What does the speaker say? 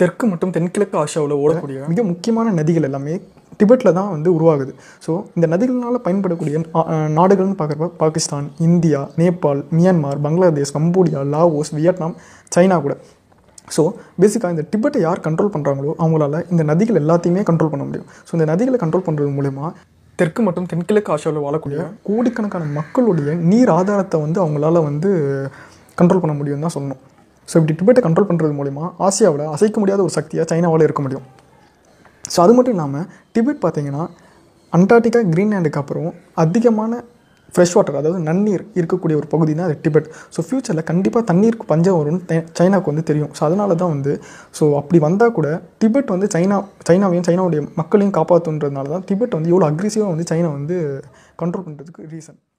தெற்கு மற்றும் தென்கிழக்கு ஆசியாவில் ஓடக்கூடிய மிக முக்கியமான நதிகள் எல்லாமே டிபெட்டில் தான் வந்து உருவாகுது ஸோ இந்த நதிகளால் பயன்படக்கூடிய நா- அஹ் நாடுகள்னு பார்க்குறப்ப Pakistan India Nepal Myanmar Bangladesh Cambodia Laos Vietnam China கூட ஸோ பேசிக்காக இந்த டிபெட்டை யார் கண்ட்ரோல் பண்ணுறாங்களோ அவங்களால இந்த நதிகள் எல்லாத்தையுமே கண்ட்ரோல் பண்ண முடியும் ஸோ இந்த நதிகளை கண்ட்ரோல் பண்ணுறது மூலயமா தெற்கு மற்றும் தென்கிழக்கு ஆசியாவில் வாழக்கூடிய கோடிக்கணக்கான மக்களுடைய நீர் ஆதாரத்தை வந்து அவங்களால வந்து கண்ட்ரோல் பண்ண முடியும்னு தான் சொல்லணும் ஸோ இப்படி டிபெட்டை கண்ட்ரோல் பண்ணுறது மூலயமா ஆசியாவில் அசைக்க முடியாத ஒரு சக்தியாக சைனாவால் இருக்க முடியும் ஸோ அது மட்டும் இல்லாமல் டிபெட் பார்த்தீங்கன்னா அண்டார்டிகா கிரீன்லாண்டுக்கு அப்புறம் அதிகமான ஃப்ரெஷ் வாட்டர் அதாவது நன்னீர் இருக்கக்கூடிய ஒரு பகுதி தான் அது டிபெட் ஸோ ஃப்யூச்சரில் கண்டிப்பாக தண்ணீருக்கு பஞ்சம் வரும்னு தெ- சைனாவுக்கு வந்து தெரியும் ஸோ அதனால தான் வந்து ஸோ அப்படி வந்தால் கூட டிபெட் வந்து சைனா சைனாவையும் சைனாவுடைய மக்களையும் காப்பாற்றுன்றதுனால தான் டிபெட் வந்து எவ்வளோ அக்ரெசிவாக வந்து சைனா வந்து கண்ட்ரோல் பண்ணுறதுக்கு ரீசன்